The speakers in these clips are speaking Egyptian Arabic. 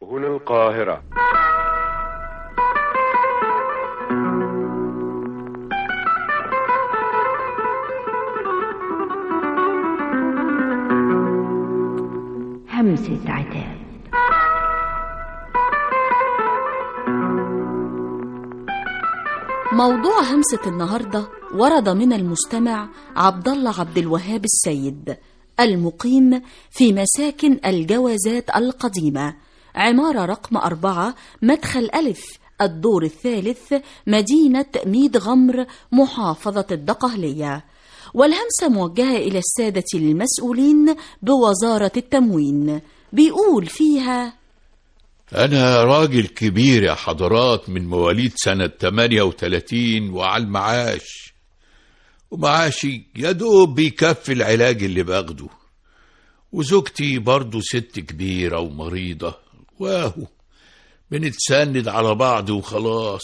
هنا القاهرة همسة عتاب موضوع همسة النهاردة ورد من المستمع عبد الله عبد الوهاب السيد المقيم في مساكن الجوازات القديمة عمارة رقم أربعة مدخل ألف الدور الثالث مدينة ميد غمر محافظة الدقهلية والهمسة موجهة إلى السادة المسؤولين بوزارة التموين بيقول فيها أنا راجل كبير يا حضرات من مواليد سنة 38 وعلى المعاش ومعاشي يا دوب بيكفي العلاج اللي باخده وزوجتي برضو ست كبيرة ومريضة واهو بنتسند على بعض وخلاص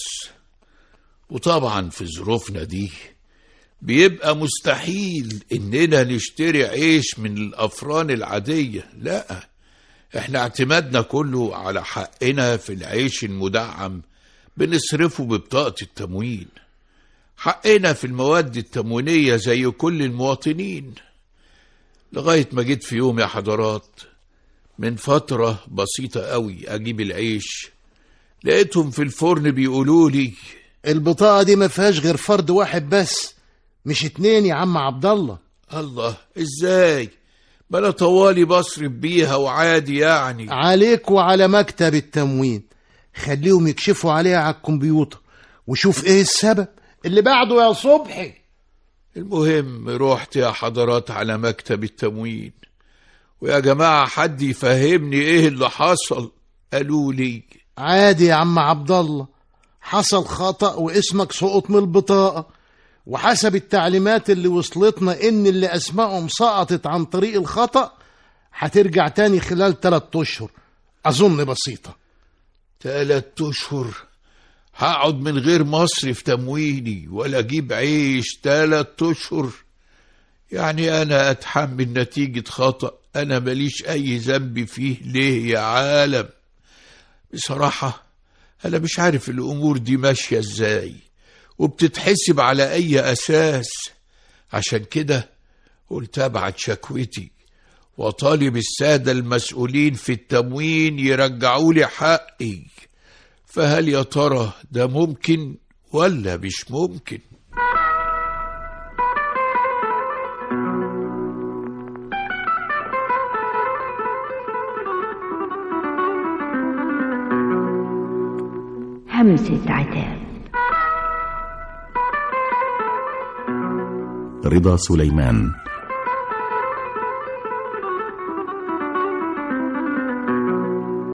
وطبعا في ظروفنا دي بيبقى مستحيل إننا نشتري عيش من الأفران العادية لأ احنا اعتمادنا كله على حقنا في العيش المدعم بنصرفه ببطاقة التموين حقنا في المواد التموينية زي كل المواطنين لغاية ما جيت في يوم يا حضرات من فترة بسيطة قوي أجيب العيش لقيتهم في الفرن بيقولوا لي البطاقة دي ما فيهاش غير فرد واحد بس مش اتنين يا عم عبد الله الله ازاي بلا طوالي بصرف بيها وعادي يعني عليك وعلى مكتب التموين خليهم يكشفوا عليها على الكمبيوتر وشوف ايه السبب اللي بعده يا صبحي المهم رحت يا حضرات على مكتب التموين ويا جماعة حد يفهمني ايه اللي حصل قالوا لي عادي يا عم عبد الله حصل خطأ واسمك سقط من البطاقة وحسب التعليمات اللي وصلتنا ان اللي اسمائهم سقطت عن طريق الخطأ هترجع تاني خلال تلات اشهر اظن بسيطة تلات اشهر هقعد من غير مصرف تمويني ولا اجيب عيش تلات اشهر يعني انا اتحمل نتيجة خطأ انا ماليش اي ذنب فيه ليه يا عالم بصراحة انا مش عارف الامور دي ماشية ازاي وبتتحسب على اي اساس عشان كده قلت ابعت شكوتي وطالب السادة المسؤولين في التموين يرجعوا لي حقي فهل يا ترى ده ممكن ولا مش ممكن همسة عتاب رضا سليمان